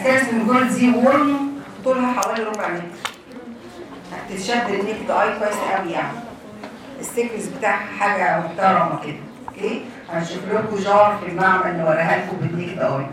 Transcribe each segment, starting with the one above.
اسكارس الميكروز دي ورم طولها حوالي ربع متر هتتشد النيك اي كويس قوي يعني السكنس بتاعها حاجه محترمه كده اوكي هنشوف لكم جار في المعمل نوريها لكم بالنيك اي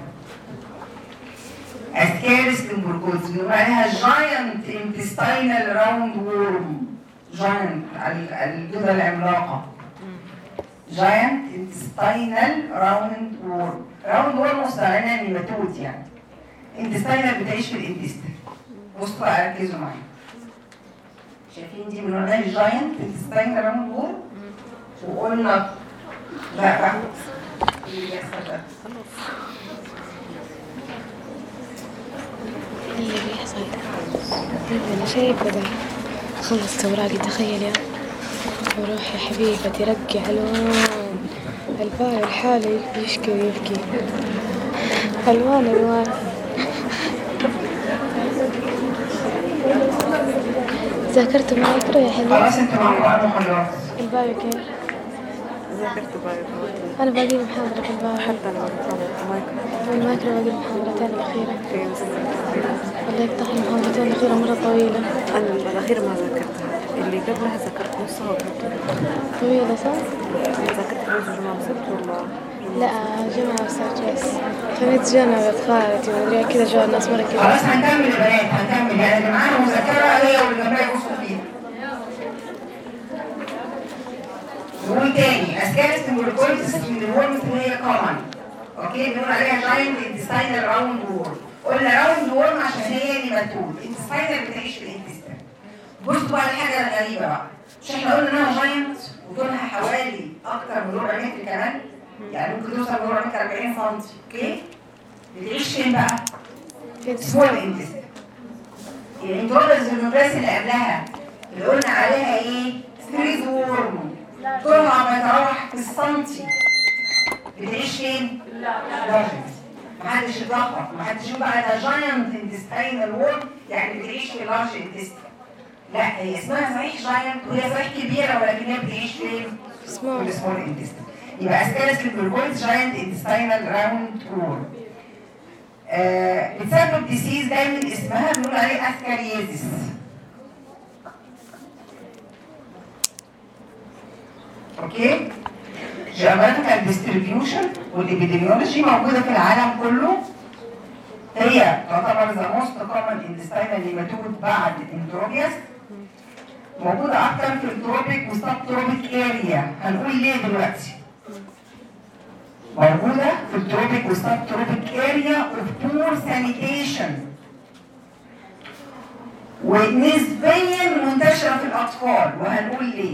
اسكارس لمبرجوز بيقول عليها جاينت انتستاينال راوند وورم جاينت الجبل العملاقه جاينت انتستاينال راوند وورم راوند وورم مستعينة نيماتود يعني انتستاينال بتعيش في الانتستين بصوا بقى ركزوا معايا شايفين دي بنقول عليها جاينت انتستاينال راوند وورم وقلنا لا بقى ايه اللي بيحصل ده اللي بيحصل انا شايفه ده خلصت اوراقي تخيلي وروح يا حبيبتي رقي الوان البال الحالي يشكي ويبكي الوان الوان ذاكرت معاك يا حبيبي خلاص انتوا مع بعض محاضرات البايو كيف ذاكرت بايو انا باقي لي محاضرة في البايو حتى لو مايكرو في المايكرو باقي لي محاضرتين الأخيرة في الله يقطع المحاضرتين الأخيرة مرة طويلة انا الاخيره ما ذاكرتها اللي قبلها ذاكرت نصها وقلت طويلة صح؟ ذاكرت روز وجمعه وسبت ولا لا جمعة وسبت بس خميس جانا بنت خالتي ومدري كذا جو الناس مرة كذا خلاص هنكمل يا بنات هنكمل يعني اللي معانا مذاكره هي واللي جنبها يبصوا فيها نقول تاني اسكارس تمبركوليتس من الورمز اللي هي كومن اوكي بنقول عليها جاينت انتستاينال راوند وورم قلنا راوند وورم عشان هي نيماتود انتستاينال بتعيش في الانتستين بصوا بقى الحاجه الغريبه بقى مش احنا قلنا انها جاينت وطولها حوالي اكتر من ربع متر كمان يعني ممكن توصل لربع متر 40 سم اوكي بتعيش فين بقى؟ في اسمه الانتستين يعني دول الزنوبلاس اللي قبلها اللي قلنا عليها ايه؟ ستريز وورم طولها ما يتراوح في السنتي بتعيش فين؟ لارجنت محدش يتلخبط محدش يقول بقى ده جاينت انتستينال وورم يعني بتعيش في لارج انتستين لا هي اسمها صحيح جاينت وهي صحيح كبيره ولكن هي بتعيش فين؟ سمول في السمول انتستين يبقى اسكالس للبرجولز جاينت انتستينال راوند وورم آه، بتسبب ديسيز دايما اسمها بنقول عليه اسكاريزيس اوكي جيوغرافيكال ديستريبيوشن والابيديميولوجي موجوده في العالم كله هي تعتبر ذا موست كومن انتستينال نيماتود بعد اندروبياس موجوده اكتر في التروبيك والسب تروبيك اريا هنقول ليه دلوقتي موجودة في التروبيك والسب تروبيك اريا اوف بور سانيتيشن ونسبيا منتشرة في الأطفال وهنقول ليه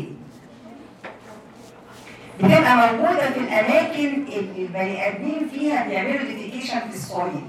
بتبقى موجودة في الأماكن اللي البني آدمين فيها بيعملوا ديفيكيشن في السويل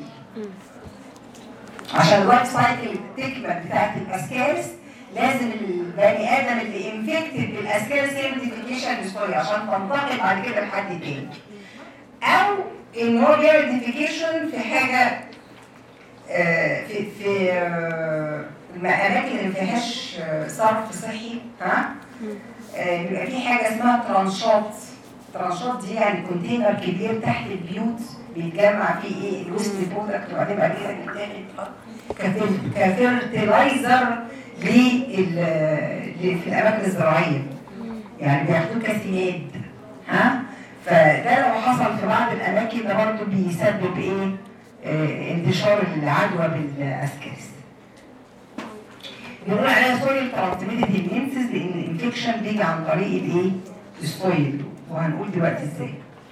عشان اللايف سايكل تكمل بتاعت الأسكارس لازم البني آدم اللي انفكتد بالأسكارس يعمل ديفيكيشن للسويل عشان تنتقل بعد كده لحد تاني او ان هو بيعمل ديفيكيشن في حاجه آه، في في آه، الاماكن اللي ما فيهاش آه، صرف صحي ها آه، بيبقى في حاجه اسمها ترانشات ترانشات دي يعني كونتينر كبير تحت البيوت بيتجمع فيه ايه الويست برودكت وبعدين بعد كده بيتاخد كفير- كفيرتلايزر لل ل- في الاماكن الزراعيه يعني بياخدوه كسماد ها فده لو حصل في بعض الاماكن ده برضه بيسبب ايه آه انتشار العدوى بالاسكارس بنقول عليها سويل ترانسميتد هيمينسز لان الانفكشن بيجي عن طريق الايه السويل وهنقول دلوقتي ازاي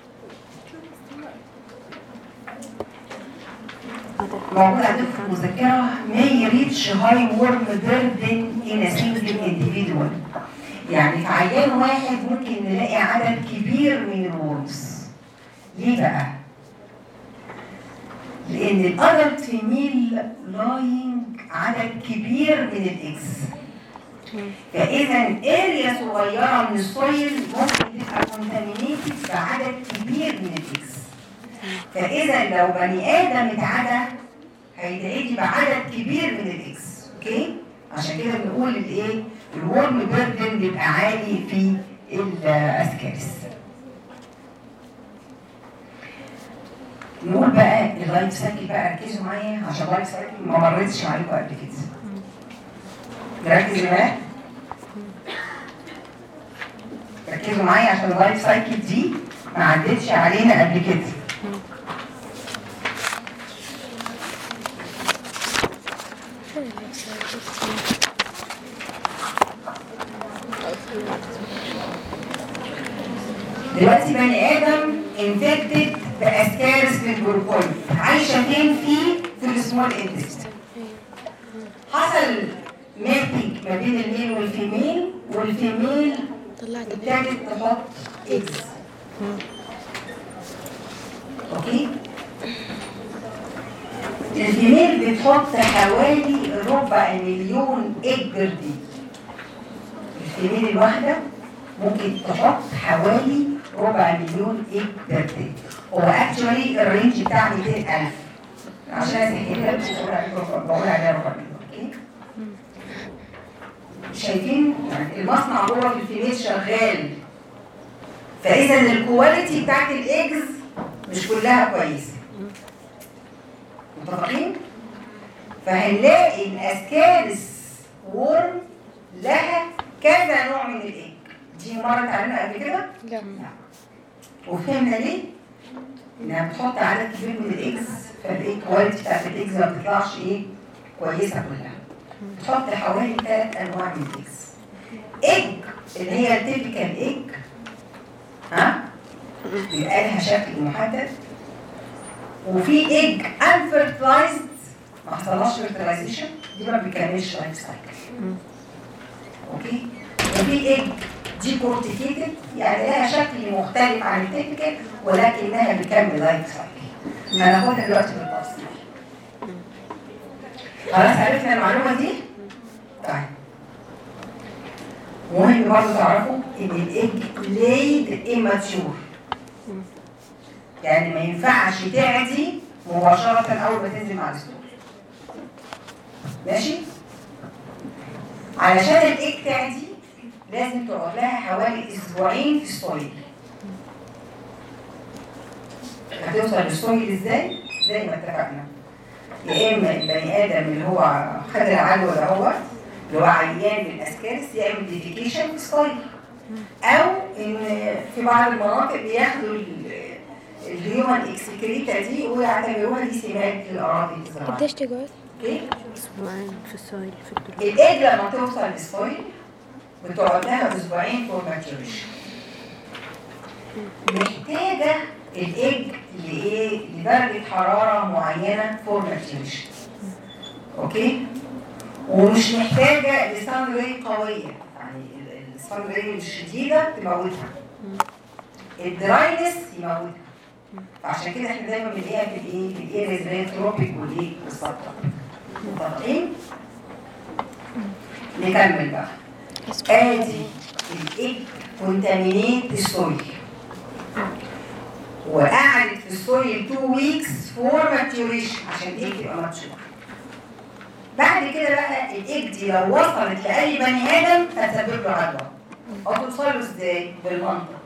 موجود عندكم في المذكرة may reach high worm burden in a single individual يعني في عيان واحد ممكن نلاقي عدد كبير من الورمز ليه بقى؟ لأن الأدلت فيميل لاينج عدد كبير من الإكس فإذا اريا صغيرة من السويل ممكن تبقى كونتامينيتد بعدد كبير من الإكس فإذا لو بني آدم اتعدى هيتعدي بعدد كبير من الإكس أوكي؟ عشان كده بنقول الإيه؟ الورم بيردن بيبقى عالي في الاسكارس نقول بقى اللايف سايكل بقى ركزوا معايا عشان اللايف سايكل ما مرتش عليكم قبل كده نركز بقى ركزوا معايا عشان اللايف سايكل دي ما عدتش علينا قبل كده دلوقتي بني ادم انفكتد باسكارس للبروكولي عايشه فين في في السمول انتست حصل ميرتنج ما بين الميل والفيميل والفيميل طلعت ابتدت تحط اكس اوكي الفيميل بتحط حوالي ربع مليون ايج بير دي الفيميل الواحده ممكن تحط حوالي ربع مليون ايج بير دي هو اكشولي الرينج بتاع 200000 عشان اسهلها بقول عليها ربع مليون اوكي شايفين يعني المصنع جوه في الفيميل شغال فاذا الكواليتي بتاعت الايجز مش كلها كويسه متفقين فهنلاقي الاسكارس وورم لها كذا نوع من الايج دي مرت علينا قبل كده لا وفهمنا ليه انها بتحط عدد كبير من الايجز فالايه كواليتي بتاعت الايجز ما بتطلعش ايه كويسه كلها تحط حوالي ثلاث انواع من الايجز ايج اللي هي التيبيكال ايج ها بيبقى لها شكل محدد وفي ايج انفيرتلايزد ما حصلهاش فيرتلايزيشن دي ما بيكملش لايف سايكل اوكي وفي ايج دي كورتيكيتد يعني لها شكل مختلف عن التيبيكال ولكنها بتكمل لايف سايكل هناخدها دلوقتي بالتفصيل خلاص عرفنا المعلومه دي؟ طيب مهم برضه تعرفوا ان الايج ليد اماتيور يعني ما ينفعش تعدي مباشرة أول ما تنزل مع الستور ماشي؟ علشان الايج تعدي لازم تقعد لها حوالي أسبوعين في السويل هتوصل للسويل ازاي؟ زي ما اتفقنا يا اما البني ادم اللي هو خد العدوى ده هو اللي هو عيان بالاسكارس يعمل ديفيكيشن في سكايل او ان في بعض المناطق بياخدوا ال- الهيومن اكسكريتا دي ويعتبروها دي سمات للاراضي الزراعيه قديش تقعد؟ اوكي اسبوعين في السويل في التربة الايج لما توصل للسويل بتقعد لها اسبوعين فور ماتيوريشن محتاجه الايج لايه لدرجه حراره معينه فور ماتيوريشن اوكي ومش محتاجه لسان راي قويه يعني السان راي الشديده تموتها الدراينس يموتها فعشان كده احنا دايما بنلاقيها في الايه في الايه اللي هي تروبيك والايه والسبتروبيك متفقين نكمل بقى ادي الايج كونتامينيت السويل وقعدت في السويل 2 ويكس فور ماتيوريشن عشان الايج تبقى ماتشور بعد كده بقى الايج دي لو وصلت لاي بني ادم هتسبب له عدوى هتوصل له ازاي بالمنطق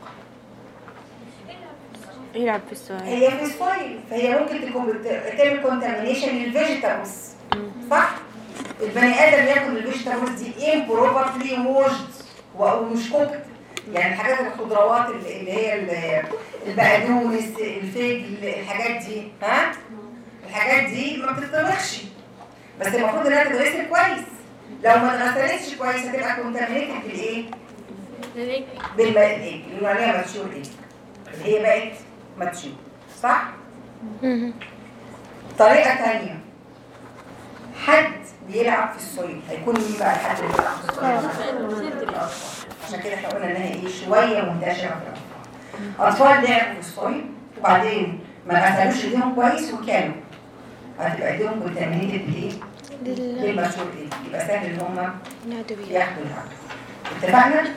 يلعب في السويل هي في السويل فهي ممكن تكون بت- تعمل كونتامينيشن للفيجيتابلز صح؟ البني ادم ياكل الفيجيتابلز دي امبروبرلي ووشد ومش كوكت يعني الحاجات الخضروات اللي اللي هي ال- البقدونس الفجل الحاجات دي ها؟ الحاجات دي ما بتتطبخش بس المفروض انها تتغسل كويس لو ما اتغسلتش كويس هتبقى كونتامينيتد بالايه؟ بالماء الايه؟ اللي عليها ماتشور ايه؟ اللي هي بقت ماتشور صح؟ مهم. طريقة تانية حد بيلعب في السويل هيكون مين بقى الحد اللي بيلعب في السويل؟ الأطفال عشان كده احنا قلنا انها ايه شوية منتشرة في الأطفال أطفال لعبوا في السويل وبعدين ما غسلوش ايديهم كويس وكانوا هتبقى ايديهم كونتامينيتد بايه؟ لل- بالمشروب ايه؟ يبقى سهل ان هم نادوا بيه ياخدوا العقل اتفقنا؟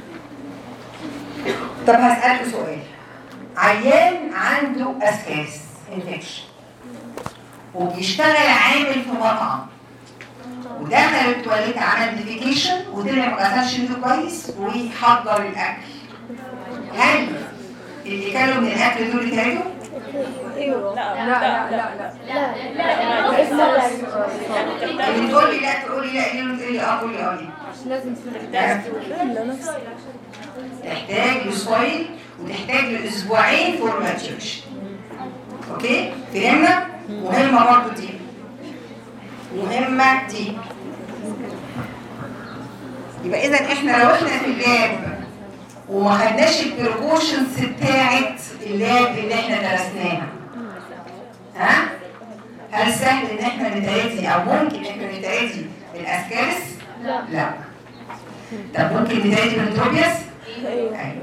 طب هسألكوا سؤال عيان عنده اسكاس انفكشن وبيشتغل عامل في مطعم ودخل التواليت عمل ديفيكيشن وطلع ما غسلش ايده كويس وحضر الاكل هل اللي كانوا من الاكل دول يتعدوا؟ ايوه لا لا لا لا اللي تقول لي لا تقول لي لا اللي تقول لي اه قول لي اه ليه؟ لازم لا نفس تحتاج لسويل وتحتاج لاسبوعين فور ماتيوريشن اوكي فهمنا مهمه برضه دي مهمه دي يبقى اذا احنا لو احنا في اللاب وما خدناش البريكوشنز بتاعت اللاب اللي احنا درسناها ها هل سهل ان احنا نتعدي او ممكن ان احنا نتعدي بالاسكارس لا لا طب ممكن نتعدي بالتروبياس ايوه أيوة.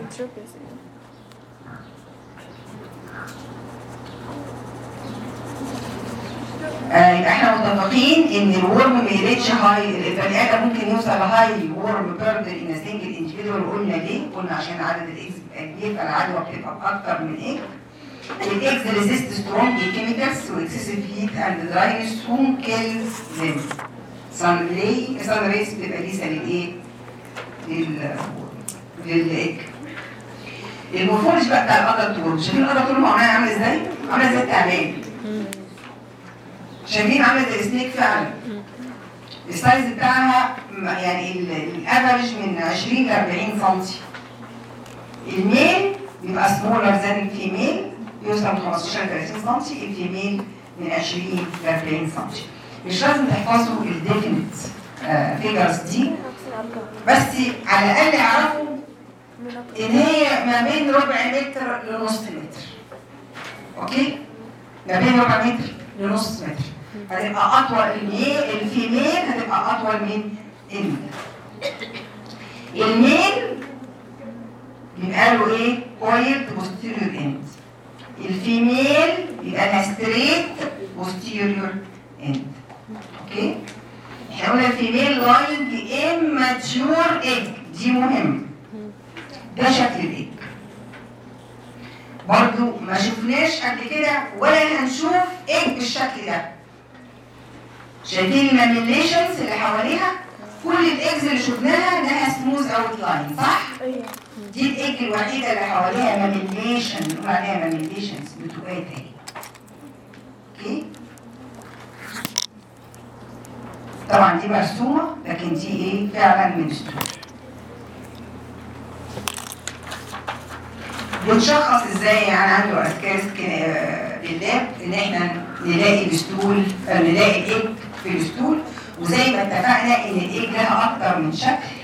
آه، يبقى احنا متفقين ان الورم ما يريتش هاي البني ادم ممكن يوصل لهاي ورم بيرد ان سنجل انديفيدوال قلنا ليه؟ قلنا عشان عدد الاكس بيبقى كبير فالعدوى بتبقى اكتر من ايه؟ الاكس ريزيست سترونج كيميكالز واكسسيف هيت اند دراينس هوم كيلز ذيم سان لي سان ريس بتبقى ليسه للايه؟ لل للايج المورفولوجي بقى بتاع الادلت وورم شايفين الادلت وورم عامله عامل ازاي؟ عامله زي التعبان شايفين عامله زي السنيك فعلا السايز بتاعها م- يعني ال- الافرج من 20 ل 40 سم الميل بيبقى سمولر ذان الفيميل يوصل من 15 ل 30 سم الفيميل من 20 ل 40 سم مش لازم تحفظوا الديفينيت فيجرز دي بس على الاقل اعرفوا ان هي ما بين ربع متر لنص متر اوكي ما بين ربع متر لنص متر هتبقى اطول الميل الفيميل هتبقى اطول من الميل الميل بيبقى له ايه اويل بوستيريور اند الفيميل بيبقى لها ستريت بوستيريور اند اوكي احنا قلنا الفيميل لاينج اماتيور ايج دي مهمه ده شكل الايج برضو ما شفناش قبل كده ولا هنشوف ايج بالشكل ده شايفين الماميليشنز اللي حواليها كل الايجز اللي شفناها لها سموث اوت لاين صح؟ ايوه دي الايج الوحيده اللي حواليها ماميليشن بنقول عليها ماميليشنز بتوقات اهي اوكي طبعا دي مرسومه لكن دي ايه فعلا من ستور بنشخص ازاي يعني عنده اسكارس باللاب ان احنا نلاقي الستول آه، نلاقي الايج في الستول وزي ما اتفقنا ان الايج لها اكتر من شكل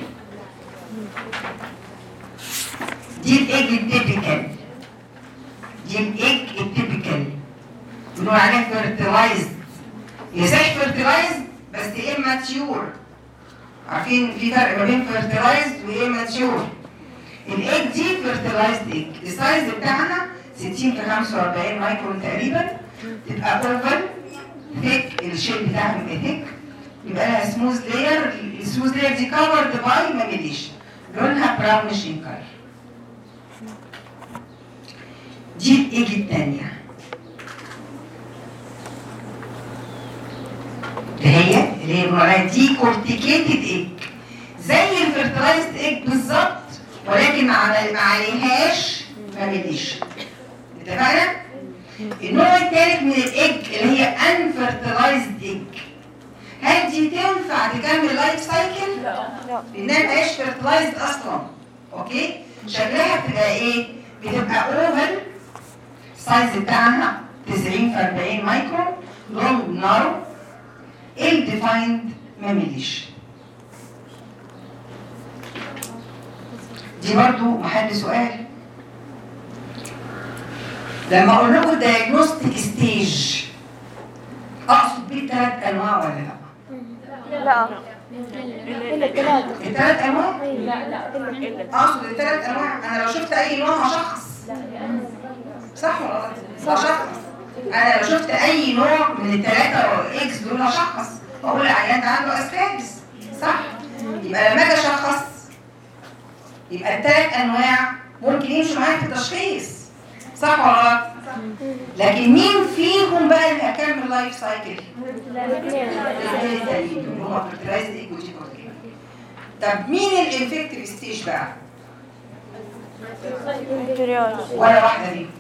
دي الايج التيبيكال دي الايج التيبيكال بنقول عليها فيرتلايزد يصح فيرتلايزد بس اماتيور عارفين في فرق ما بين فيرتلايزد واماتيور الايج دي فيرتلايزد ايج السايز بتاعنا 60 في 45 مايكرون تقريبا تبقى اوفل ثيك الشيب بتاعها بيبقى ثيك يبقى لها سموث لاير السموث لاير دي كفرد باي ماميليشن لونها براونش ان كلر دي الايج الثانيه اللي هي اللي هي بنقول عليها دي كورتيكيتد ايج زي الفيرتلايزد ايج بالظبط ولكن ما عمل- ما عليهاش ماميليشن اتفقنا؟ النوع الثالث من الايج اللي هي انفيرتلايزد ايج هل دي تنفع تكمل لايف سايكل؟ لا لانها ما هياش فيرتلايزد اصلا اوكي؟ شكلها بتبقى ايه؟ بتبقى اوفل السايز بتاعها 90 في 40 مايكرون لونج نارو ال ديفايند ماميليشن دي برضو محل سؤال لما اقول لكم diagnostic ستيج اقصد بيه ثلاث انواع ولا لا؟ لا الا ثلاثة الثلاث انواع؟ لا لا اقصد الثلاث انواع انا لو شفت اي نوع هشخص صح ولا غلط؟ هشخص انا لو شفت اي نوع من الثلاثه اكس دول هشخص واقول العيان ده عنده اسباجس صح؟ يبقى لما اجي اشخص يبقى الثلاث انواع ممكن يمشوا معايا في التشخيص صح ولا غلط؟ لكن مين فيهم بقى اللي هكمل لايف سايكل؟ الاثنين الاثنين التانيين اللي هم fertilized egg وجي طب مين الانفكتيف ستيج بقى؟ ولا واحده دي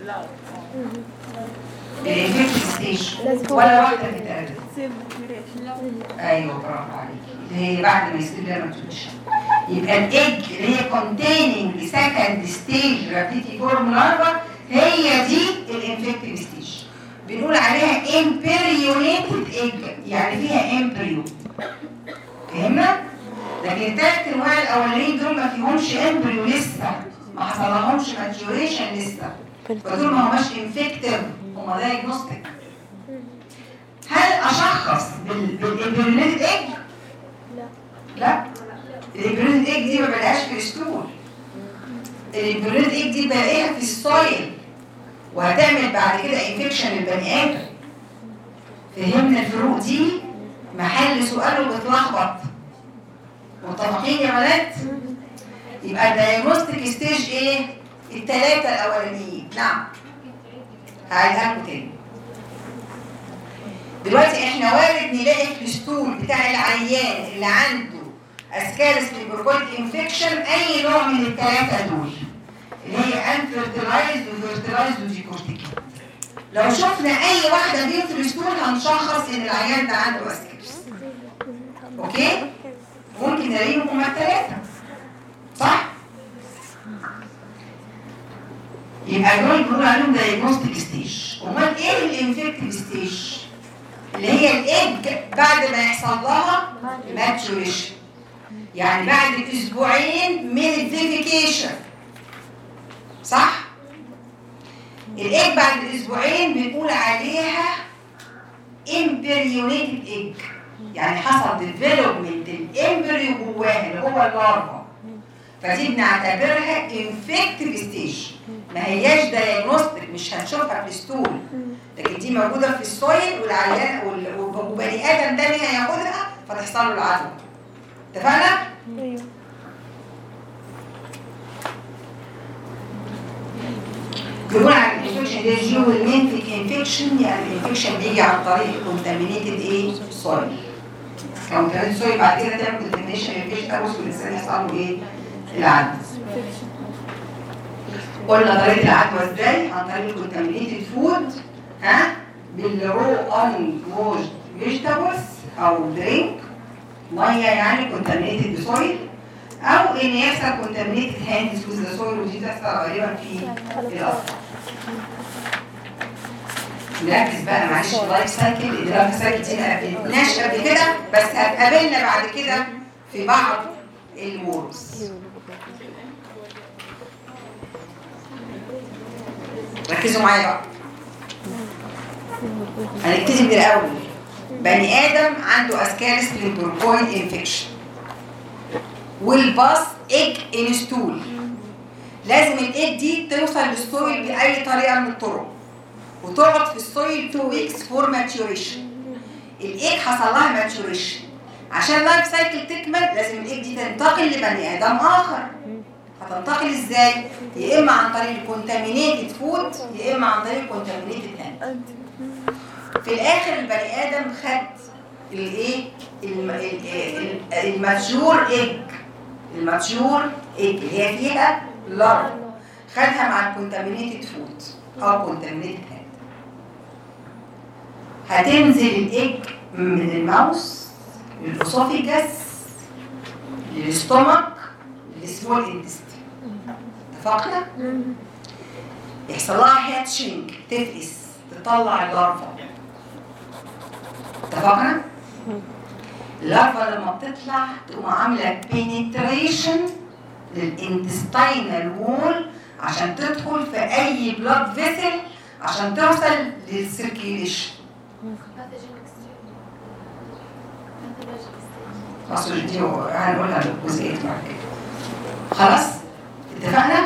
الانفكتيف ستيج ولا واحده من الثلاثه ايوه برافو عليكي اللي هي بعد ما يصير لها ماتوريشن يبقى الايج اللي هي containing second stage reticular larva هي دي الانفكتيف ستيج بنقول عليها امبريونيتد ايج يعني فيها امبريو فهمنا؟ لكن التلات انواع الاولانيين دول ما فيهمش امبريو لسه ما حصلهمش ماتيوريشن لسه فدول ما هماش انفكتيف هما دايجنوستيك هل اشخص بالامبريونيتد ايج؟ لا الامبريونيتد ايج دي ما بلاقيهاش في الستول الامبريونيتد ايج دي بلاقيها في السويل وهتعمل بعد كده انفكشن للبني ادم فهمنا الفروق دي محل سؤاله بتلخبط متفقين يا بنات يبقى الدايجنوستيك ستيج ايه الثلاثه الاولانيين نعم هعيدها لكم تاني دلوقتي احنا وارد نلاقي في الستول بتاع العيان اللي عنده اسكارس ليبركويد انفكشن اي نوع من الثلاثه دول اللي هي انفيرتلايزد وفيرتلايزد وديكورتيكال لو شفنا اي واحده فيهم في الستول هنشخص ان العيان ده عنده اسكارس اوكي ممكن نلاقيهم هما الثلاثه صح يبقى دول بنقول عليهم دايجنوستيك ستيج امال ايه الانفكتيف ستيج اللي هي الايج بعد ما يحصل لها ماتوريشن يعني بعد اسبوعين من الديفيكيشن صح الايج بعد اسبوعين بنقول عليها امبريونيتد ايج يعني حصل ديفلوبمنت الامبريو جواها اللي هو اللارفا فدي بنعتبرها انفكتيف ستيج ما هياش دايجنوستيك مش هنشوفها في الستول لكن دي موجوده في السويل والعيان وال- وبني ادم تاني هياخدها فتحصل له العدوى اتفقنا؟ ايوه بيقول عن الانفكشن ده جيو المينفيك انفكشن يعني الانفكشن بيجي عن طريق كونتامينيتد ايه؟ سويل كونتامينيتد سويل بعد كده تعمل كونتامينيشن انفكشن والانسان يحصل له ايه؟ العدوى قلنا طريقه العدوى ازاي؟ عن طريق الكونتامينيتد فود ها؟ بالرو ان ووشد فيجيتابلز او درينك ميه يعني كونتامينيتد بسويل او ان يحصل كونتامينيتد هاندز وذ ذا سويل ودي تحصل غالبا في الارض نركز بقى معلش اللايف سايكل اللايف سايكل دي ما قابلناش قبل كده بس هتقابلنا بعد كده في بعض الورز ركزوا معايا بقى هنبتدي من الاول بني ادم عنده اسكارس للبروكويد انفكشن والباص ايج انستول لازم الايج دي توصل للسويل باي طريقه من الطرق وتقعد في السويل 2 ويكس فور ماتيوريشن الايج حصل لها ماتيوريشن عشان اللايف سايكل تكمل لازم الايج دي تنتقل لبني ادم اخر هتنتقل ازاي؟ يا اما عن طريق الكونتامينيتد فود يا اما عن طريق الكونتامينيتد هاند في الاخر البني ادم خد الايه الم- ال- ال- الماتيور ايج الماتيور ايج اللي هي فيها لارفا خدها مع الكونتامينيتد فود او كونتامينيتد هاند هتنزل الايج من الماوس للاسوفيجاس للاستومك للسمول انتستين اتفقنا؟ يحصل لها هاتشنج تفقس تطلع اللارفا اتفقنا؟ اللارفا لما بتطلع تقوم عامله بينتريشن للانتستينال وول عشان تدخل في اي بلاد فيسل عشان توصل للسيركيليشن خلاص دي هنقولها الجزئيه بعد كده خلاص اتفقنا؟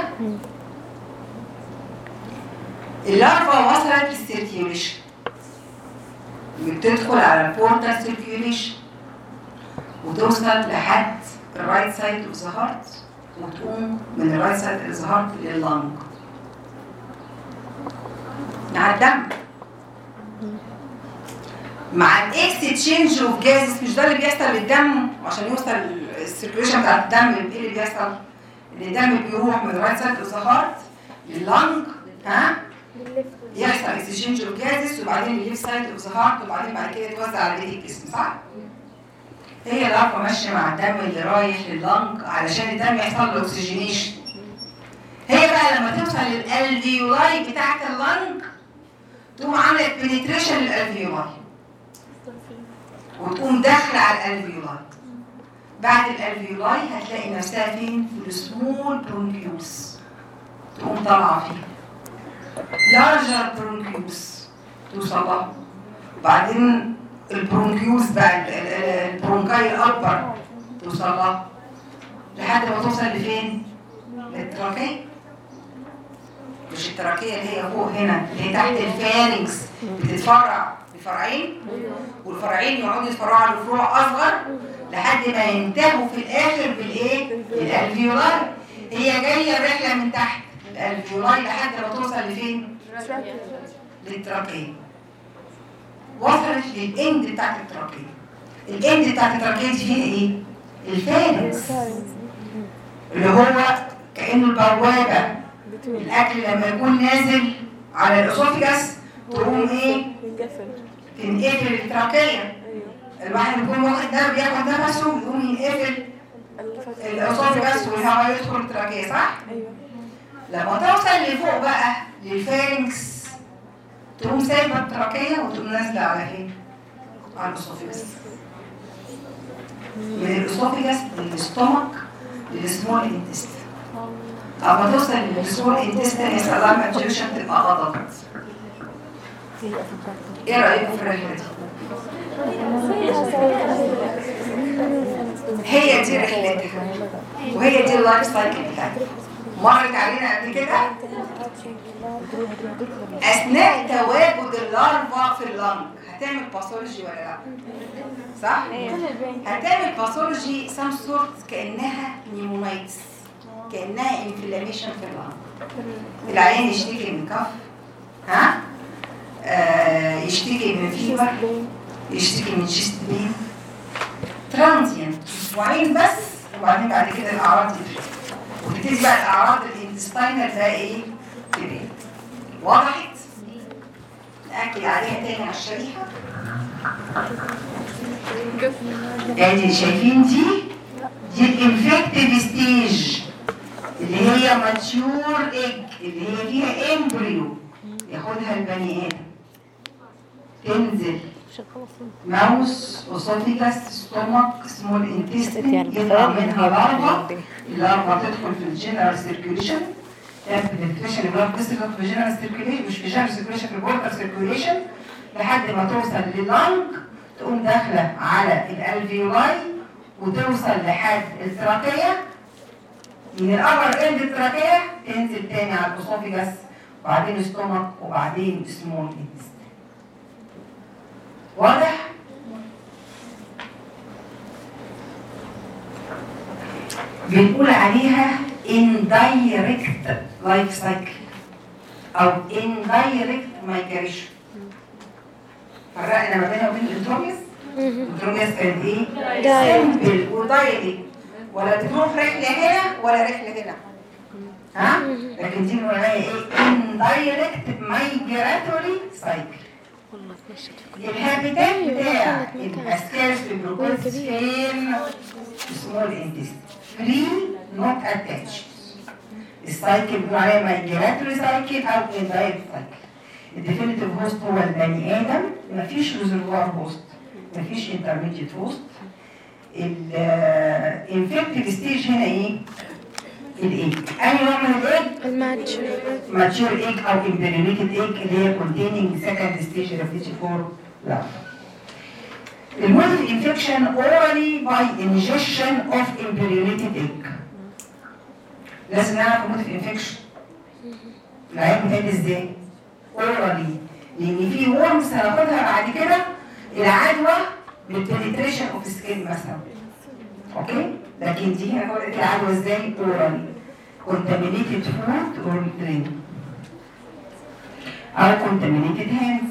اللارفا وصلت للسيركيوليشن بتدخل على البورتال سيركيوليشن وتوصل لحد الرايت سايد اوف ذا هارت وتقوم من الرايت سايد اوف ذا هارت لللنج مع الدم مع الاكستشينج اوف جازز مش ده اللي بيحصل للدم عشان يوصل السيركيوليشن بتاع الدم ايه اللي بيحصل؟ اللي الدم بيروح من الرايت سايد اوف ذا هارت لللنج ها يحصل اكسشينج اوف جازز وبعدين الليف سايد اوف ذا هارت وبعدين بعد كده يتوزع على بقيه الجسم صح؟ هي العلاقه ماشيه مع الدم اللي رايح لللنج علشان الدم يحصل له اكسجينيشن هي بقى لما توصل للالفيولاي بتاعت اللنج تقوم عامله بنتريشن للالفيولاي وتقوم داخله على الالفيولاي بعد الالفيولاي هتلاقي نفسها فين في السمول برونكيوس تقوم طالعه فيها لارجر برونكيوس توصل لها وبعدين البرونكيوس بقى ال- ال- البرونكاي الاكبر توصل لها لحد ما توصل لفين؟ للتراكية مش التراكية اللي هي فوق هنا اللي هي تحت الفارنكس بتتفرع لفرعين والفرعين يقعدوا يتفرعوا لفروع اصغر لحد ما ينتهوا في الاخر بالايه؟ بالالفيولاي هي جايه الرحله من تحت الالفيولاي لحد ما توصل لفين؟ للتراكية وصلت للاند بتاعت التراكية الاند بتاعت التراكية دي فيها ايه؟ الفارنكس اللي هو كأنه البوابة الأكل لما يكون نازل على الأسوفيجاس تقوم إيه؟ تنقفل التراكية الواحد يكون واخد ده بياخد نفسه يقوم ينقفل الأسوفيجاس والهواء يدخل التراكية صح؟ لما توصل لفوق بقى للفارنكس تقوم سايبة التراكية وتقوم نازلة على فين؟ على الأسوفيجاس من الأسوفيجاس للستومك للسمول انتستين اما توصل للسمول انتستين يحصل لها ماتيوشن تبقى غضب ايه رايكم في الرحله دي؟ هي دي رحلتها وهي دي اللايف سايكل بتاعتها مرت علينا قبل كده اثناء تواجد اللارفا في اللنج هتعمل باثولوجي ولا لا؟ صح؟ هتعمل باثولوجي سام سورت كانها نيمونايتس كانها انفلاميشن في اللنج العيان يشتكي من كف ها؟ آه يشتكي من فيبر يشتكي من شيست بين ترانزيانت اسبوعين بس وبعدين بعد كده الاعراض تفرق وتبتدي بقى الاعراض الانتستاينال بقى ايه؟ تبان وضحت؟ نأكد عليها تاني على الشريحة ادي شايفين دي دي الانفكتيف ستيج اللي هي ماتيور ايج اللي هي فيها امبريو ياخدها البني ادم تنزل ماوس اسوفيجاس ستومك سمول انتستين يطلع منها لارفا اللارفا تدخل في الجنرال سيركيوليشن تعمل بنتريشن البلاد فيسل في الجنرال سيركيوليشن مش في الجنرال سيركيوليشن في البورتال سيركيوليشن لحد ما توصل لللنج تقوم داخله على الالفيولاي وتوصل لحد التراكيه من الابر اند التراكيه تنزل تاني على الاسوفيجاس وبعدين ستومك وبعدين سمول انتستين واضح؟ بنقول عليها indirect life cycle او indirect migration فرقنا ما بينها وبين الانتروميس الانتروميس كانت ايه؟ Direct. سمبل ودايركت ولا بتروح رحله هنا ولا رحله هنا ها؟ لكن دي بنقول عليها ايه؟ indirect migratory cycle والله تمشت الهابيتات بتاع خلت مكان. الاسكارس في الجلوكوز كبير. فين؟ سمول انتست فري نوت اتاتش السايكل بنقول عليها مايجراتوري سايكل او اندايركت سايكل الديفينيتيف هوست هو البني ادم مفيش ريزرفوار هوست مفيش انترميديت هوست الانفكتيف ستيج هنا ايه؟ الايج اي نوع من الايج الماتش mature egg او impregnated egg اللي هي containing second stage refugee larva. المود of infection orally by ingestion of impregnated egg. لازم نعرف المود of infection. العيب بتاعي ازاي؟ orally لان في worms هناخدها بعد كده العدوى بالبنتريشن اوف سكين مثلا. اوكي؟ لكن دي هناخد العدوى ازاي؟ orally. contaminated food or drink أو contaminated hands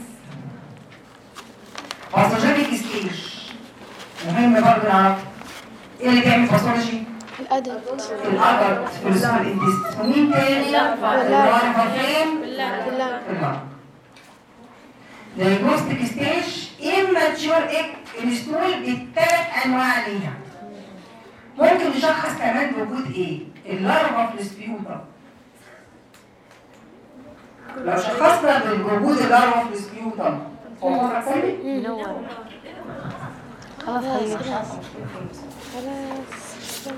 باثوجينيك ستيج مهم برضه نعرف ايه اللي بيعمل باثولوجي؟ الأدلت الأدلت في الزمن الانتست ومين تاني؟ اللارفا فين؟ بالله في اللارفا diagnostic ستيج immature egg الستول بالثلاث انواع ليها ممكن نشخص كمان بوجود ايه؟ اللارفا في السبيوتم لو شخصنا بوجود اللارفا في السبيوتم هو مفرق سلبي؟ منور خلاص خلاص خلينا خلاص خلاص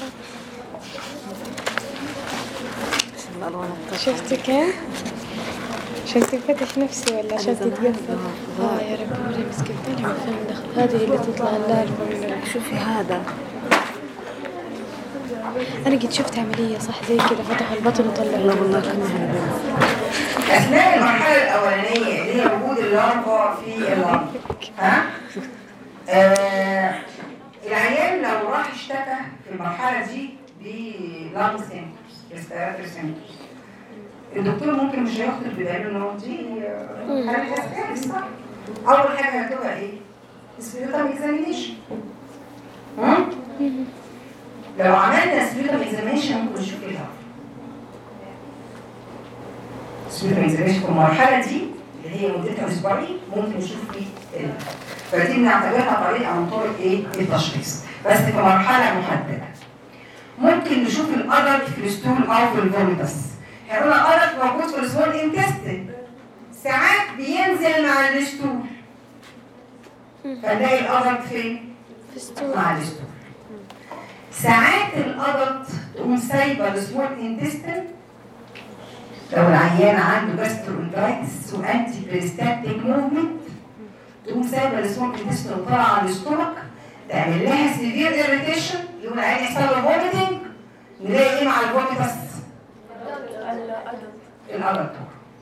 بسم الله الوان شفتي كيف؟ عشان تفتح نفسي ولا عشان زمان تتقفل؟ زمان. اه يا رب مريم مسكين طالع من فين دخل هذه اللي تطلع اللارفا من شوفي هذا انا قد شفت عملية صح زي كذا فتحوا البطن وطلعوا لا والله كنا هنا اثناء المرحله الاولانيه اللي هي وجود اللارفا في اللارفا ها آه العيان لو راح اشتكى في المرحله دي بلانج سيمتومز ريسبيراتوري سيمتومز الدكتور ممكن مش هيخطر بباله ان هو دي آه، حاله اسكارس صح اول حاجه هتبقى ايه؟ سبيروتام اكزامينيشن لو عملنا سبيروتام اكزامينيشن ممكن نشوف ايه الهرم سبيروتام اكزامينيشن في المرحله دي اللي هي مدتها اسبوعين ممكن نشوف فيه الهرم فدي بنعتبرها طريقه من طرق ايه؟ التشخيص بس في مرحله محدده ممكن نشوف الادلت في الستول او في الفوليتس احنا قلنا الادلت موجود في السمول انتستين ساعات بينزل مع الستول فنلاقي الادلت فين؟ في الستور مع الستول ساعات الادلت تقوم سايبه السمول انتستين لو العيان عنده جاستروانترايتس وانتي بريستاتيك موفمنت تقوم سايبه السمول انتستين وطالعه على الاستومك تعمل لها سيفير اريتيشن يقول العيان يحصل له فوميتنج نلاقي ايه مع الفوميتس؟ الادلت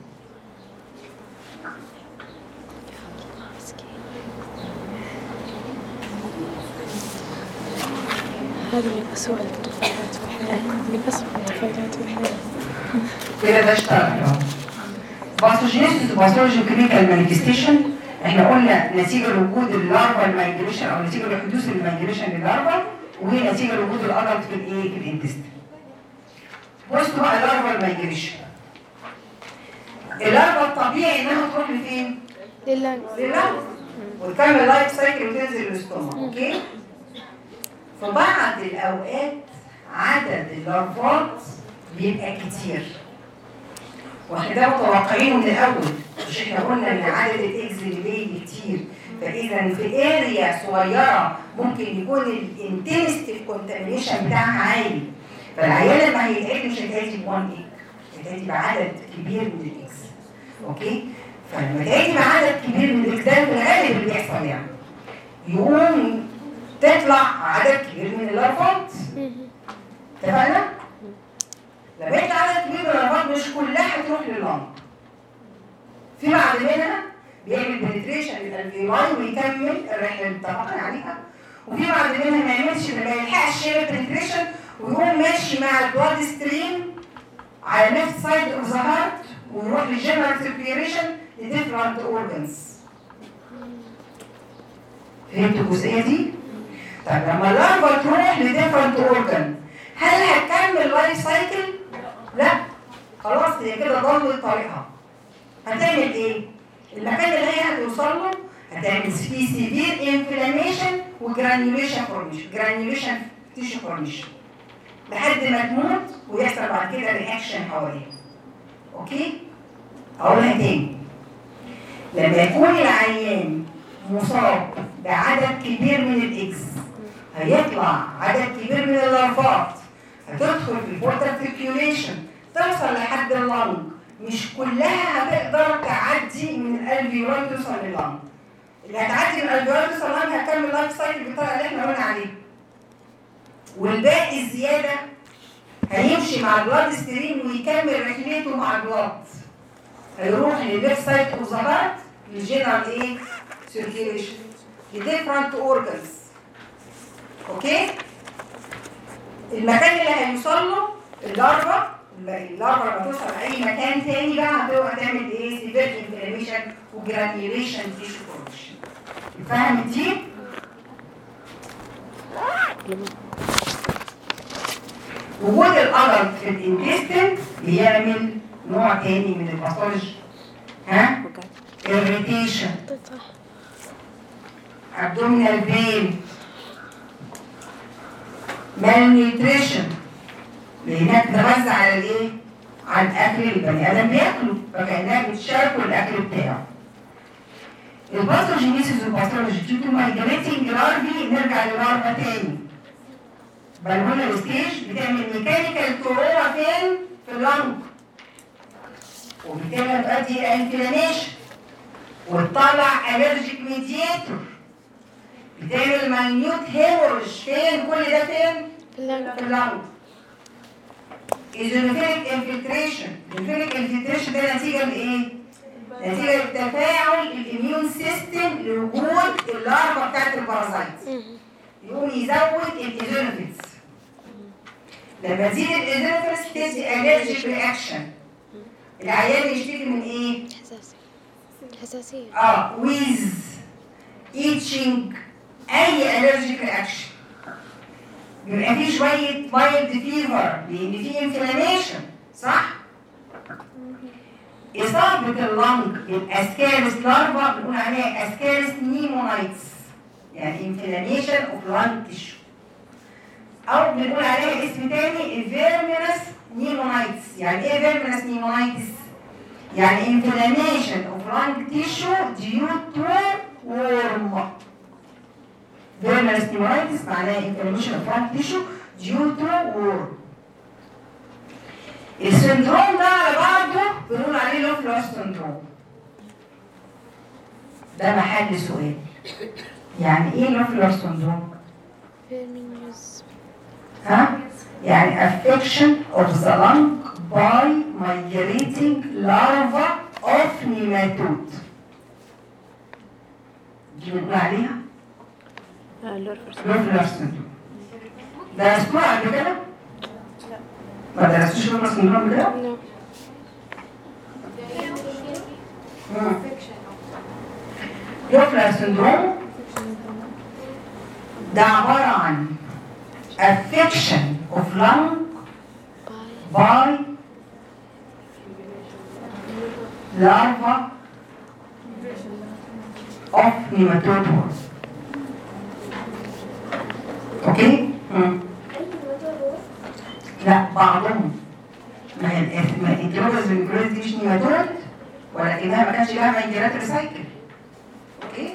هذه من أسوأ الطفولات في الحياة من أسوأ الطفولات في الحياة كده ده اشتغل اهو باثوجينيسيس وباثولوجي كلينيكال مانيفستيشن احنا قلنا نتيجه لوجود اللارفا المايجريشن او نتيجه لحدوث المايجريشن للارفا وهي نتيجه لوجود الادلت في الايه في الانتستين بصوا بقى اللارفا المايجريشن اللارفا الطبيعي انها تروح لفين؟ لله لللارفا وتكمل لايف سايكل وتنزل للاستوما اوكي؟ في بعض الاوقات عدد اللارفات بيبقى كتير واحنا ده متوقعينه من الاول مش احنا قلنا ان عدد الاكس اللي بيجي كتير فاذا في اريا صغيره ممكن يكون الانتنستي كونتامينيشن بتاعها عالي فالعيان لما هيتعدي مش هيتعدي ب 1 ايك هيتعدي بعدد كبير من الاكس اوكي فلما تعدي بعدد كبير من الاكس ده في الغالب اللي بيحصل يعني يقوم تطلع عدد كبير من الارفات اتفقنا؟ لما يطلع عدد كبير من الارفات مش كلها هتروح لللنج في بعض منها بيعمل بنتريشن للالفيولاي ويكمل الرحله اللي اتفقنا عليها وفي بعض منها ما يعملش ما يلحقش يعمل بنتريشن ويقوم ماشي مع البلاد ستريم على ليفت سايد اوف ذا هارت ويروح للجنرال سيركيوليشن لديفرنت اورجنز فهمتوا الجزئيه دي؟ طيب لما اللارفا تروح لديفرنت اورجن هل هتكمل لايف سايكل؟ لا خلاص هي كده ضلت طريقها هتعمل ايه؟ المكان اللي هي هتوصل له هتعمل فيه سيفير انفلاميشن وجرانيوليشن فورميشن جرانيوليشن تيشو فورميشن لحد ما تموت ويحصل بعد كده رياكشن حواليها اوكي؟ اقولها تاني لما يكون العيان مصاب بعدد كبير من الاكس هيطلع عدد كبير من اللارفات هتدخل في البورتال سيركيوليشن توصل لحد اللنج مش كلها هتقدر تعدي من الالفيولاي توصل لللنج اللي هتعدي من الالفيولاي توصل لللنج هتكمل لايف سايكل بالطريقه اللي احنا قلنا عليها والباقي الزياده هيمشي مع البلاد ستريم ويكمل رحلته مع البلاد هيروح للليفت سايد اوف ذا هارت للجنرال ايه سيركيوليشن لديفرنت اورجنز اوكي المكان اللي هيوصل له اللارفا اللارفا لما توصل لاي مكان تاني بقى هتبقى تعمل ايه سيفير انفلاميشن وجرانيوليشن تيشو فورميشن فاهم دي؟ الادلت في الانتستين بيعمل نوع تاني من الباثولوجي ها وجعت irritation صح abdominal pain malnutrition لانها بتتغذى على الايه؟ على الاكل اللي البني ادم بياكله فكانها بتشاركه الاكل بتاعه. الباثوجينيسيس والباثولوجي due to migrating larvae نرجع للارفا تاني. بالمونر ستيج بتعمل ميكانيكال تروما فين؟ في اللنج. وبالتالي بتؤدي الى انفلاميشن وتطلع الرجيك ميدياتور بتعمل ماينيوت هيمورج فين كل ده فين؟ لا في اللنج ايزونوفيليك انفلتريشن الانفلتريك انفلتريشن ده نتيجه لايه؟ نتيجه لتفاعل الاميون سيستم لوجود اللارفا بتاعت البارازايت يقوم يزود الايزونوفيلز لما تزيد الايزونوفيلز تدي الرجيك رياكشن العيان يشتكي من ايه؟ حساسية حساسية اه ويز ايتشنج اي الرجيك رياكشن بيبقى فيه شويه مايلد فيفر لان فيه انفلاميشن صح؟ اصابه اللنج الاسكارس لارفا بنقول عليها اسكارس نيمونايتس يعني انفلاميشن اوف لانج تيشو او بنقول عليها اسم تاني فيرمينس نيمونايتس يعني ايه فيرمينس نيمونايتس؟ يعني inflammation of lung tissue due to worm. Verminous pneumonitis معناها inflammation of lung tissue due to worm. السندروم ده على بعضه بنقول عليه لوفلر سندروم. ده محل سؤال. يعني ايه لوفلر سندروم؟ فيرمينيوز ها؟ يعني affection of the lung by migrating larva of nematode. دي بنقول عليها آه، لورفرس لوفلر سندروم. درستوها قبل كده؟ ما درستوش لوفلر سندروم قبل كده؟ نو مم. لوفلر سندروم ده عبارة عن affection of lung باي by larva of nematode worm. اوكي؟ مم. لا بعضهم ما هي الإث- ما الانتروبس بالميكروز دي مش نيماتود ولكنها ما كانش لها منجرات ريسايكل اوكي؟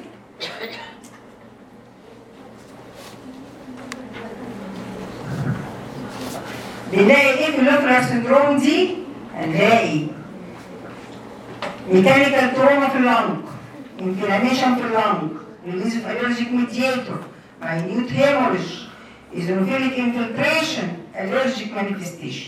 بنلاقي ايه في اللوفلر سندروم دي؟ هنلاقي ميكانيكال تروما في اللنج انفلاميشن في اللنج ريليز اوف الرجيك ميدياتور minute hemorrhage eosinophilic infiltration allergic manifestation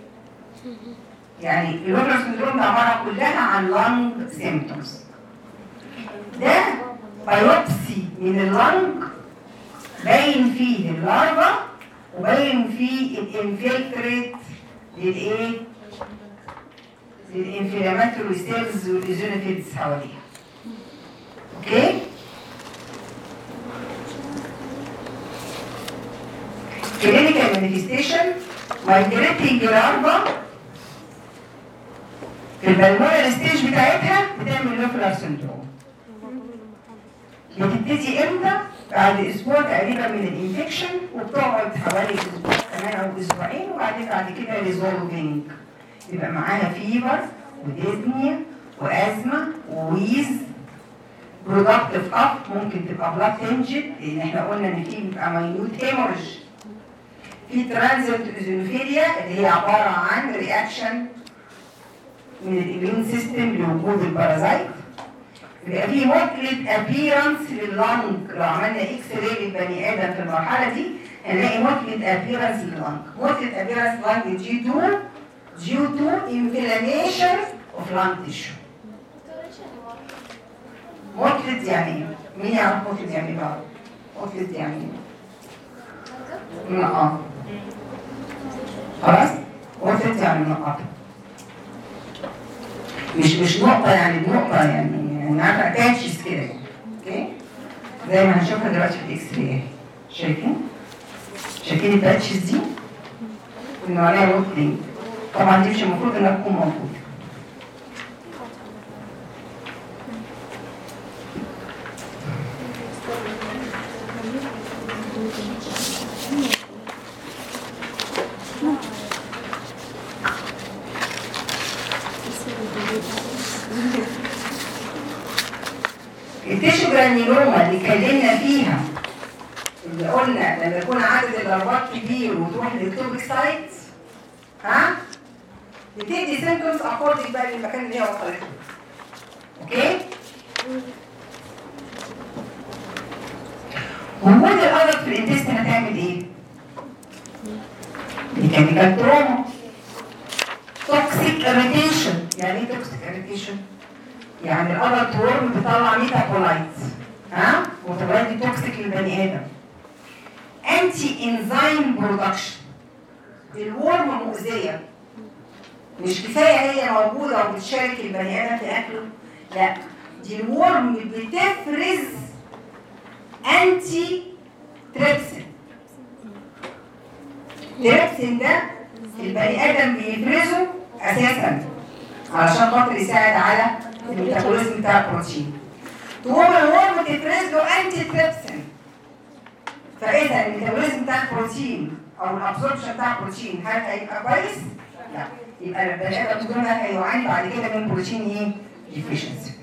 يعني اللوفلر سندروم ده عباره كلها عن لانج سيمتومز ده بايوبسي من اللنج باين فيه اللارفا وباين فيه الانفلتريت للايه؟ للانفلاماتوري سيلز والايزونوفيلز حواليها. اوكي؟ كلينيكال مانيفستيشن مايجريتنج لارفا في البلمونر ستيج بتاعتها بتعمل لوفلر سندروم. بتبتدي امتى؟ بعد اسبوع تقريبا من الانفكشن وبتقعد حوالي اسبوع كمان او اسبوعين وبعدين بعد كده ريزولفينج يبقى معاها فيبر وديزنيا وازمه وويز برودكتيف اب ممكن تبقى بلاد تنجد لان احنا قلنا ان في بيبقى ماينوت هيمورج في ترانزيت ايزونوفيليا اللي هي عباره عن رياكشن من الاميون سيستم لوجود البارازايت بيبقى في موتلت ابيرنس لللنج لو عملنا اكس راي للبني ادم في المرحله دي هنلاقي موتلت ابيرنس لللنج موتلت ابيرنس لللنج دي تو due to inflammation of lung tissue. موتلت يعني ايه؟ مين يعرف موتلت يعني ايه بقى؟ موتلت يعني ايه؟ منقط. خلاص؟ موتلت يعني منقط. مش مش نقطة يعني بنقطة يعني يعني عارفة اتاتشز كده يعني. اوكي؟ زي ما هنشوفها دلوقتي في الاكس راي شايفين؟ شايفين الباتشز دي؟ انه عليها روتلينج طبعا دي مش المفروض انها تكون موجوده التيشو جرانيلوما اللي اتكلمنا فيها اللي قلنا لما يكون عدد الضربات كبير وتروح للتوبيك سايت ها بتدي سيمبتومز اكوردنج بقى للمكان اللي هي وصلت له اوكي وجود الأرض في الانتستين هتعمل ايه؟ ميكانيكال تروما توكسيك اريتيشن يعني ايه توكسيك اريتيشن؟ يعني الأرض ورم بيطلع ميتابولايت ها؟ ميتابولايت دي توكسيك للبني آدم انتي انزيم برودكشن الورم مؤذية مش كفاية هي موجودة وبتشارك البني آدم في أكله لا دي الورم بتفرز انتي تريبسين تريبسين ده البني ادم بيفرزه اساسا علشان خاطر يساعد على الميتابوليزم بتاع البروتين تقوم الورم تفرز له انتي تريبسين فاذا الميتابوليزم بتاع البروتين او الابسوربشن بتاع البروتين هل هيبقى كويس؟ لا يبقى البني ادم دول هيعاني بعد كده من بروتين ايه؟ ديفيشنسي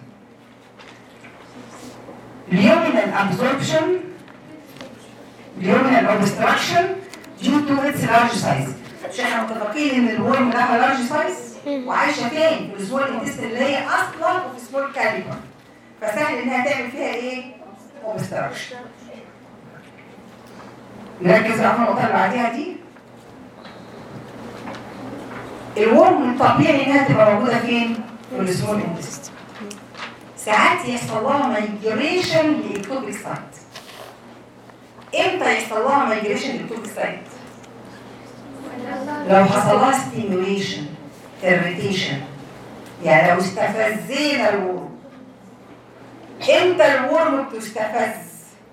luminal absorption luminal obstruction due to its large size مش احنا متفقين ان الورم لها large size وعايشه فين في السمول انتست اللي هي اصلا في سمول كاليبر فسهل انها تعمل فيها ايه obstruction نركز على النقطه اللي بعديها دي الورم طبيعي انها تبقى موجوده فين في السمول انتست ساعات يحصل لها مايجريشن لاكتوبيك سايت امتى يحصل لها مايجريشن لاكتوبيك سايت لو حصل لها ستيميوليشن اريتيشن يعني لو استفزينا الورم امتى الورم بتستفز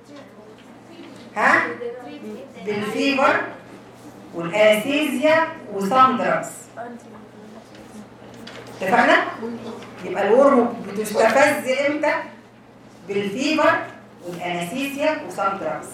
ها بالفيبر والانستيزيا وسام دراجز اتفقنا يبقى الورم بتستفز امتى بالفيبر والانستيزيا وسام دراجز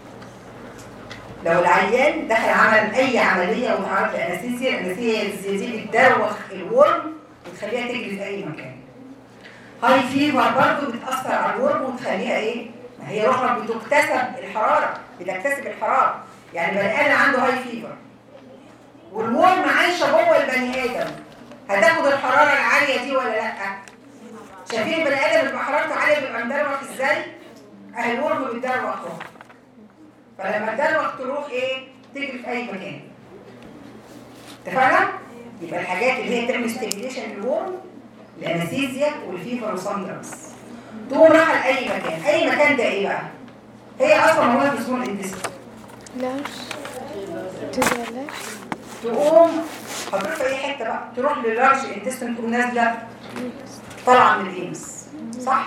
لو العيان دخل عمل اي عمليه وتعرض لانستيزيا الانستيزيا دي بتدروخ الورم وتخليها تجري في اي مكان هاي فيبر برضه بتاثر على الورم وتخليها ايه ما هي روحها بتكتسب الحراره بتكتسب الحراره يعني البني ادم عنده هاي فيبر والورم عايشه جوه البني ادم هتاخد الحراره العاليه دي ولا لا شايفين البني ادم بيبقى حرارته عاليه بيبقى مدروخ ازاي اهي الورم بيتدروخ اهو فلما الدروخ تروح ايه تجري في اي مكان اتفقنا يبقى الحاجات اللي هي بتعمل ستيميليشن للورم الانستيزيا والفيفر وساندرز تقوم رايحه لاي مكان اي مكان ده ايه بقى هي اصلا موجوده في سمول انتستين ليش؟ تدري ليش؟ تقوم هتروح في اي حته بقى تروح للارج انتستين تقوم نازله طالعه من الانس صح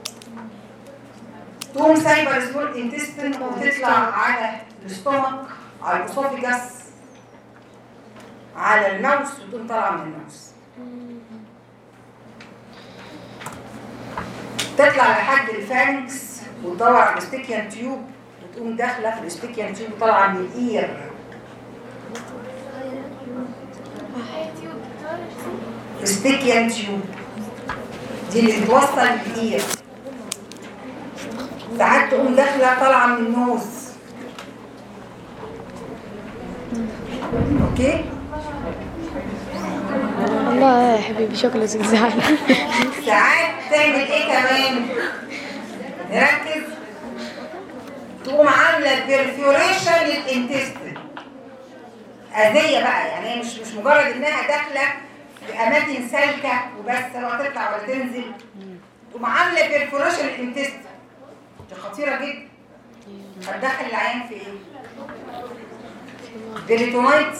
تقوم سايبه السمول انتستين وتطلع على الاستومك على الاسوفيجاس على الماوس وتقوم طالعه من الماوس تطلع لحد الفانكس وتدور على الاستيكيان تيوب وتقوم داخله في الاستيكيان تيوب وطالعه من الاير ستيكيان تيوب دي اللي بتوصل للاير ساعات تقوم داخله طالعه من النوز اوكي والله يا حبيبي شكله زعل ساعات تعمل ايه كمان نركز تقوم عامله بيرفيوريشن للانتستين اذيه بقى يعني هي مش مش مجرد انها داخله في اماكن سالكه وبس لو تطلع ولا تنزل تقوم عامله بيرفوريشن للانتستين دي خطيره جدا هتدخل العيان في ايه؟ فيريتونايتس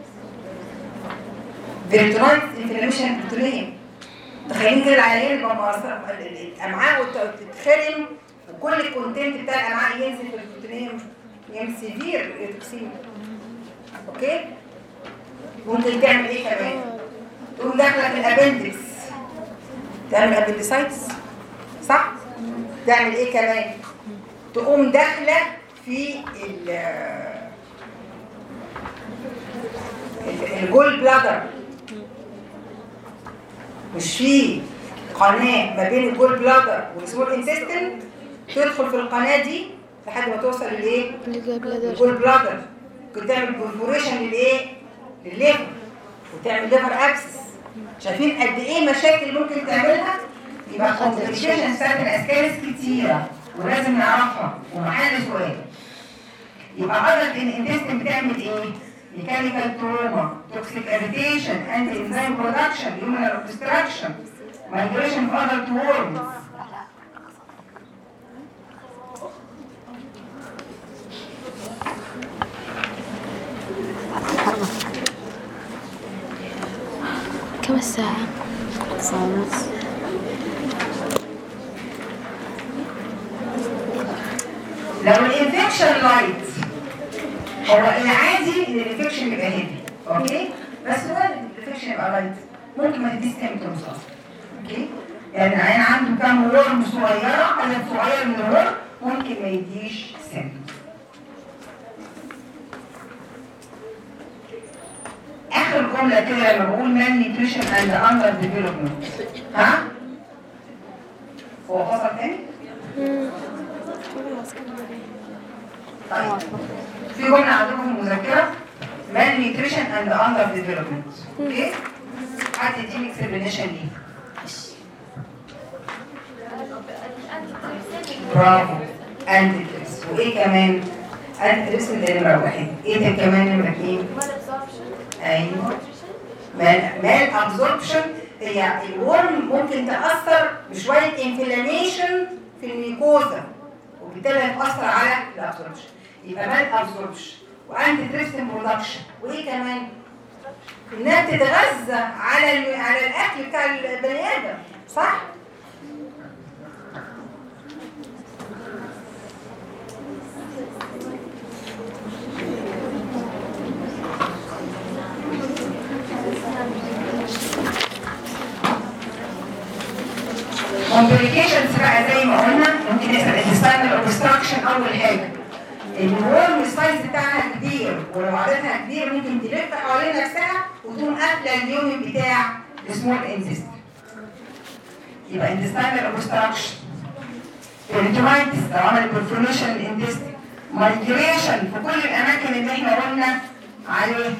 فيريتونايتس انفلاميشن بروتونيه تخيلين كده العيان يبقى مقصر- الامعاء وت- تتخرم وكل الكونتنت بتاع الامعاء ينزل في البروتونيه يعمل سيفير توكسين اوكي ممكن تعمل ايه كمان تقوم داخله في الابندكس تعمل ابندسايتس صح تعمل ايه كمان تقوم داخله في ال ال- الجول بلادر مش في قناه ما بين الجول بلادر والسمول انتستين تدخل في القناه دي لحد ما توصل للايه اللي قبل درجة الجول بلادر كنت تعمل برفوريشن للايه للليفر وتعمل ليفر ابسس شايفين قد ايه مشاكل ممكن تعملها يبقى كومبليكيشن بتاعت الاسكارس كتيره ولازم نعرفها ومعانا سؤال يبقى عضله الانتستين بتعمل ايه ميكانيكال تروما توكسيك اريتيشن انتي انزيم برودكشن هيومن اوبستراكشن مايجريشن اوف اذر تورمز كم الساعة؟ تسعة ونص لو الانفكشن لايت هو العادي ان الانفكشن يبقى هيفي اوكي بس هو الانفكشن يبقى لايت ممكن ما تديش سيمتومز اصلا اوكي يعني العيان عنده كام ورم صغيره عدد صغير من الورم ممكن ما يديش سيمتومز اخر جمله كده لما بقول مان نيوتريشن اند اندر ديفلوبمنت ها هو فصل تاني؟ طيب في جملة عندكم في المذكرة مان نيوتريشن اند اندر ديفلوبمنت اوكي حد يديني اكسبلانيشن ليه برافو اند تريس وايه كمان اند تريس ده نمرة واحد ايه ده كمان نمرة اتنين ايوه مان مان ابزوربشن هي الورم ممكن تأثر بشوية انفلاميشن في الميكوزا وبالتالي هتأثر على الابزوربشن يبقى مان ابزوربشن وانتي تريستين برودكشن وايه كمان؟ انها بتتغذى على ال- على الاكل بتاع البني ادم صح؟ complications بقى زي ما قلنا ممكن يحصل intestinal obstruction اول حاجه الورم السايز بتاعها كبير ولو عددها كبير ممكن تلف حوالين نفسها وتقوم قافله اليوم بتاع السمول انتست يبقى intestinal obstruction peritonitis لو عمل perforation الانتست migration في كل الاماكن اللي احنا قلنا عليه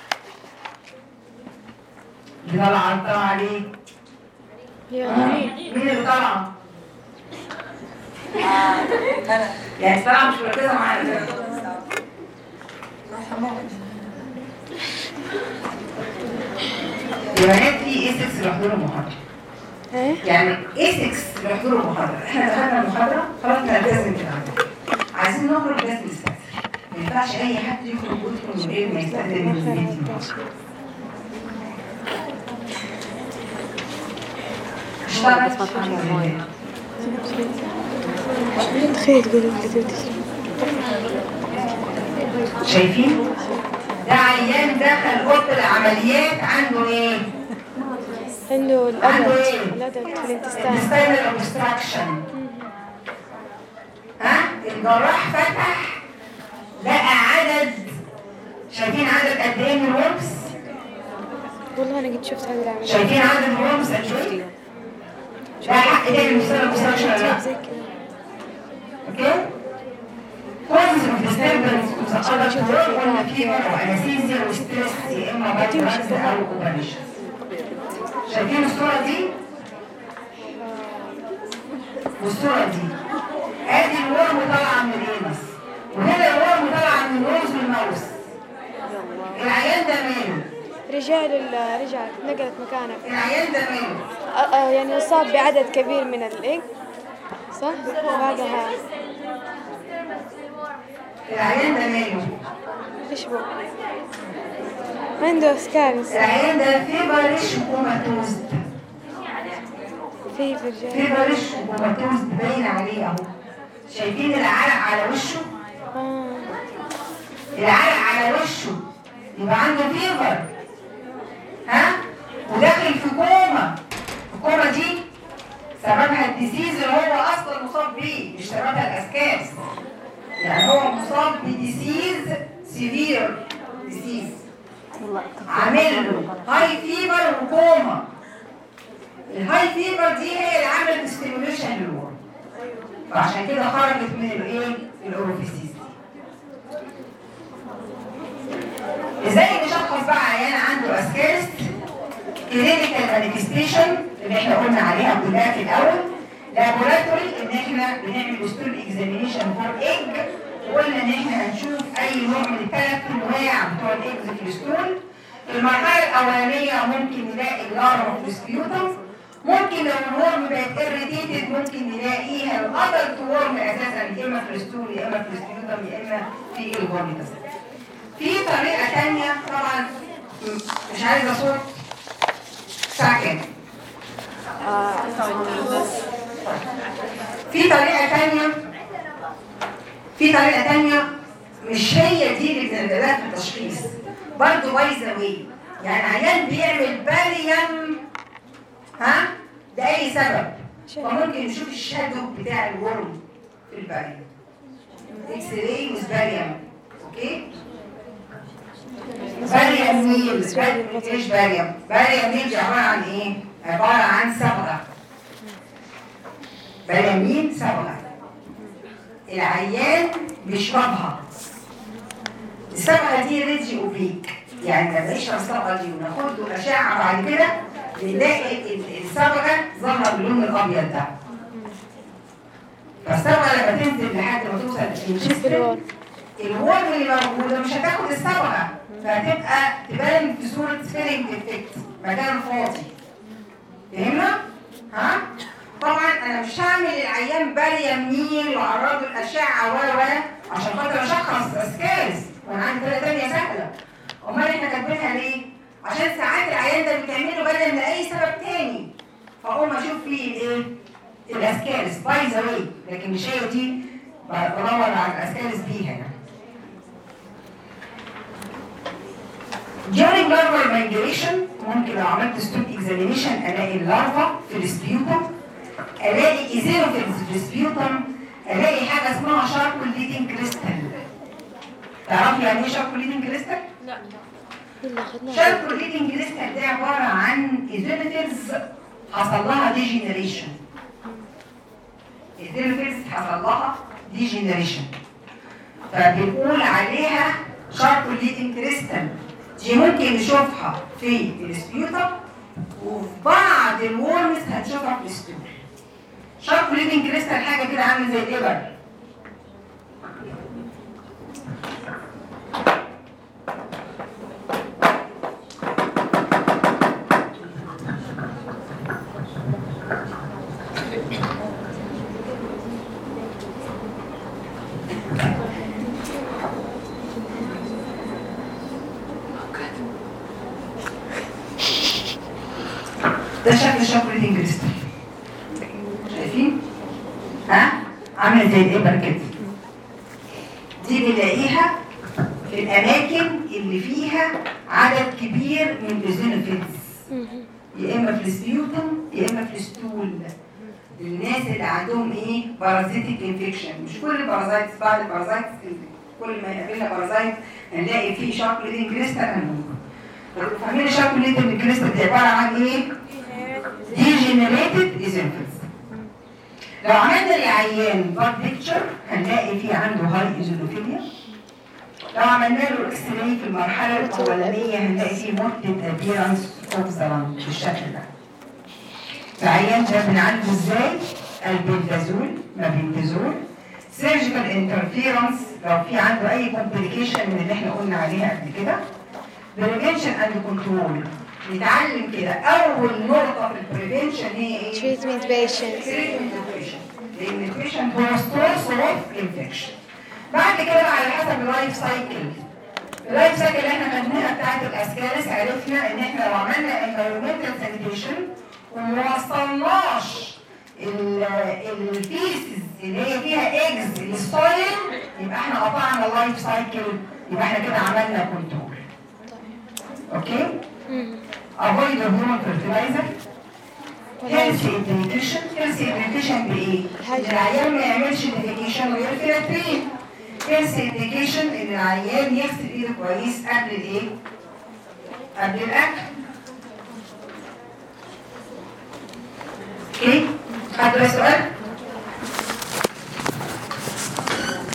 اللي طالعه طالعه عليه يعني مين اللي طالعه؟ يعني طالعه مش مركزه معانا يا بنات في اي 6 لحضور المحاضره ايه يعني اي 6 لحضور المحاضره احنا دخلنا المحاضره خلاص نلتزم كده عايزين نخرج لازم نستأذن ما ينفعش اي حد يخرج ويدخل من غير ما يستأذن من البيت اشتغل بس ما تفهمش المويه. تخيل تقول لي تبدي شايفين ده عيان دخل اوضه العمليات عنده ايه عنده عنده الأدب ايه الأدب في الانتستان intestinal obstruction ها الجراح فتح لقى عدد شايفين عدد قد ايه من الورمز والله أنا قد شفت هذه العملية شايفين عدد الورمز قد ايه ده حق ايه intestinal obstruction ولا لا زي كذا اوكي causes of disturbance of the other world قلنا fever وانستيزيا وستريس يا اما بايبرز او اوبريشن شايفين الصورة دي؟ والصورة دي ادي الورم طالعة من الانس وهنا الورم طالعة من النوز والماوس العيان ده ماله؟ رجع لل رجع نقلت مكانه العيان ده ماله؟ أ- أ- يعني أصاب بعدد كبير من الإيج صح؟ بعدها العيان ده ماله؟ إيش بو؟ عنده سكارس العيان ده فيبرش وكوماتوز في في الرجال فيبرش وكوماتوز باين عليه اهو شايفين العرق على وشه؟ آه. العرق على وشه يبقى عنده فيبر وداخل في كوما الكوما دي سببها الديسيز اللي هو اصلا مصاب بيه مش سببها الاسكاس يعني هو مصاب بديسيز سيفير ديسيز عامل له هاي فيبر وكوما الهاي فيبر دي هي اللي عملت ستيموليشن للورم فعشان كده خرجت من الايه الاوروفيسيس ازاي نشخص بقى عيان عنده اسكارس كلينيكال مانيفستيشن اللي احنا قلنا عليها كلها في الاول لابوراتوري ان احنا بنعمل ستول اكزامينيشن فور ايج وقلنا ان احنا هنشوف اي نوع من الثلاث انواع بتوع الايجز في الستول في المرحله الاولانيه ممكن نلاقي اللارفا في السبيوتم ممكن لو الورم بقت اريتيتد ممكن نلاقيها الادلت ورم اساسا يا اما في الستول يا اما في السبيوتم يا اما في الفوميتس في طريقه ثانيه طبعا مش عايزه صوت ساكن في طريقة تانية في طريقة تانية مش هي دي اللي بنعملها في التشخيص برضه بايظة واي يعني عيان بيعمل باليم ها لأي سبب فممكن نشوف الشادو بتاع الورم في الباليم اكس راي وسباليم اوكي باريم ميل باريم- ايش باريم؟ باريم ميل دي عبارة عن ايه؟ عبارة عن صبغة باريم ميل صبغة العيان بيشربها الصبغة دي ريدجي اوبليك يعني لما يشرب الصبغة دي وناخد له أشعة بعد كده بنلاقي ال- الصبغة ظهر باللون الأبيض ده فالصبغة لما تنزل لحد ما توصل للجسم بالورم. الورم اللي موجوده مش هتاخد الصبغه فهتبقى تبان في صوره سبيلنج افكت مكان فاضي فهمنا؟ ها؟ طبعا انا مش هعمل العيان باليه ميل واعرضه الاشعه و و عشان خاطر اشخص اسكاز وانا عندي طريقه ثانيه سهله امال احنا كاتبينها ليه؟ عشان ساعات العيان ده بتعمله بدل لاي سبب تاني فاقوم اشوف فيه الايه؟ الاسكارس باي ذا واي لكن مش هي دي بدور على الاسكارس بيها يعني During larval migration ممكن لو عملت ستوك اكزامينيشن الاقي اللارفا في السبيوتم الاقي ايزيروفيلز في السبيوتم الاقي حاجه اسمها شاركول ليدنج كريستال تعرفي يعني ايه شاركول ليدنج كريستال؟ إلا أخذناها شاركول ليدنج كريستال ده عباره عن ايزيروفيلز حصل لها ديجينيريشن ايزيروفيلز حصل لها ديجينيريشن فبنقول عليها شاركول ليدنج كريستال دي ممكن نشوفها في السبيوتم وفي بعض الورمز هنشوفها في الستول شاركول ليدنج كريستال حاجه كده عامله زي الابر ده شكل شوكولاتين كريستال شايفين؟ ها؟ عامله زي الابر كده دي بنلاقيها في الاماكن اللي فيها عدد كبير من الزينوفيلز يا اما في السبيوتم يا اما في الستول الناس اللي عندهم ايه بارازيتيك انفكشن مش كل البارازايتس بعض البارازايتس كل ما يقابلنا بارازايت هنلاقي فيه شوكولاتين كريستال هنقول فاهمين الشوكولاتين كريستال دي عباره عن ايه؟ degenerated eosinophils لو عملنا للعيان بلاد بيكتشر هنلاقي فيه عنده هاي ايزونوفيليا لو عملنا له اكس راي في المرحله الاولانيه هنلاقي فيه مده ابيرنس اوف ذا بالشكل ده العيان ده بنعالجه ازاي؟ البنتازول مابنتازول سيرجيكال انترفيرنس لو في عنده اي كومبليكيشن من اللي احنا قلنا عليها قبل كده بريفنشن اند كنترول نتعلم كده اول نقطه في البريفنشن هي ايه؟ treatment patient treatment nutrition لان النيوتريشن هو ستورس اوف انفكشن بعد كده بقى على حسب اللايف سايكل اللايف سايكل اللي احنا خدناها بتاعت الاسكارس عرفنا ان احنا لو عملنا انفيرومنتال سانيتيشن وما وصلناش الفيسز اللي هي فيها ايجز للسويل يبقى احنا قطعنا اللايف سايكل يبقى احنا كده عملنا كنترول اوكي avoid the human fertilizer healthy education healthy education بايه؟ ان العيان ما يعملش education ويقفل الترين healthy education ان العيان يغسل ايده كويس قبل الايه؟ قبل الاكل اوكي؟ حد له سؤال؟